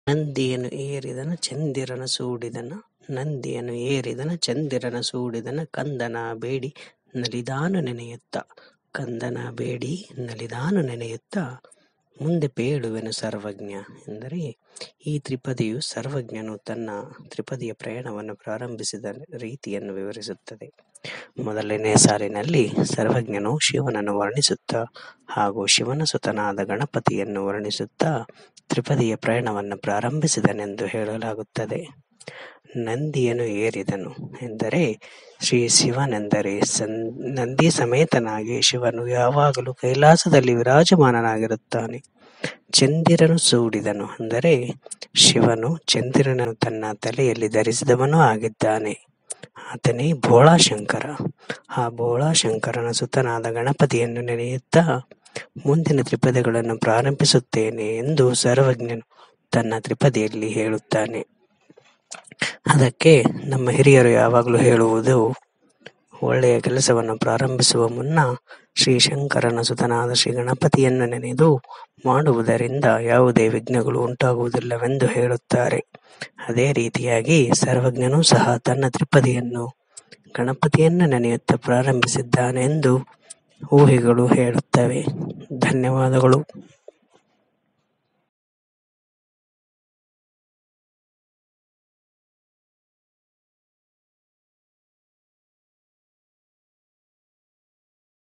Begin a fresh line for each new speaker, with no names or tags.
ನಂದಿಯನ್ನು ಏರಿದನ ಚಂದಿರನ ಸೂಡಿದನ ನಂದಿಯನ್ನು ಏರಿದನ ಚಂದಿರನ ಸೂಡಿದನ ಕಂದನ ಬೇಡಿ ನಲಿದಾನು ನೆನೆಯುತ್ತ ಕಂದನ ಬೇಡಿ ನಲಿದಾನು ನೆನೆಯುತ್ತ ಮುಂದೆ ಪೇಳುವೆನು ಸರ್ವಜ್ಞ ಎಂದರೆ ಈ ತ್ರಿಪದಿಯು ಸರ್ವಜ್ಞನು ತನ್ನ ತ್ರಿಪದಿಯ ಪ್ರಯಾಣವನ್ನು ಪ್ರಾರಂಭಿಸಿದ ರೀತಿಯನ್ನು ವಿವರಿಸುತ್ತದೆ ಮೊದಲನೇ ಸಾಲಿನಲ್ಲಿ ಸರ್ವಜ್ಞನು ಶಿವನನ್ನು ವರ್ಣಿಸುತ್ತಾ ಹಾಗೂ ಶಿವನ ಸುತನಾದ ಗಣಪತಿಯನ್ನು ವರ್ಣಿಸುತ್ತಾ ತ್ರಿಪದಿಯ ಪ್ರಯಾಣವನ್ನು ಪ್ರಾರಂಭಿಸಿದನೆಂದು ಹೇಳಲಾಗುತ್ತದೆ ನಂದಿಯನ್ನು ಏರಿದನು ಎಂದರೆ ಶ್ರೀ ಶಿವನೆಂದರೆ ಸನ್ ನಂದಿ ಸಮೇತನಾಗಿ ಶಿವನು ಯಾವಾಗಲೂ ಕೈಲಾಸದಲ್ಲಿ ವಿರಾಜಮಾನನಾಗಿರುತ್ತಾನೆ ಚಂದಿರನು ಸೂಡಿದನು ಅಂದರೆ ಶಿವನು ಚಂದಿರನನ್ನು ತನ್ನ ತಲೆಯಲ್ಲಿ ಧರಿಸಿದವನೂ ಆಗಿದ್ದಾನೆ ಆತನೇ ಭೋಳಾಶಂಕರ ಆ ಭೋಳಾಶಂಕರನ ಸುತನಾದ ಗಣಪತಿಯನ್ನು ನೆನೆಯುತ್ತಾ ಮುಂದಿನ ತ್ರಿಪದಿಗಳನ್ನು ಪ್ರಾರಂಭಿಸುತ್ತೇನೆ ಎಂದು ಸರ್ವಜ್ಞನು ತನ್ನ ತ್ರಿಪದಿಯಲ್ಲಿ ಹೇಳುತ್ತಾನೆ ಅದಕ್ಕೆ ನಮ್ಮ ಹಿರಿಯರು ಯಾವಾಗಲೂ ಹೇಳುವುದು ಒಳ್ಳೆಯ ಕೆಲಸವನ್ನು ಪ್ರಾರಂಭಿಸುವ ಮುನ್ನ ಶ್ರೀ ಶಂಕರನ ಸುತನಾದ ಶ್ರೀ ಗಣಪತಿಯನ್ನು ನೆನೆದು ಮಾಡುವುದರಿಂದ ಯಾವುದೇ ವಿಘ್ನಗಳು ಉಂಟಾಗುವುದಿಲ್ಲವೆಂದು ಹೇಳುತ್ತಾರೆ ಅದೇ ರೀತಿಯಾಗಿ ಸರ್ವಜ್ಞನೂ ಸಹ ತನ್ನ ತ್ರಿಪದಿಯನ್ನು ಗಣಪತಿಯನ್ನು ನೆನೆಯುತ್ತಾ ಪ್ರಾರಂಭಿಸಿದ್ದಾನೆಂದು ಊಹೆಗಳು ಹೇಳುತ್ತವೆ ಧನ್ಯವಾದಗಳು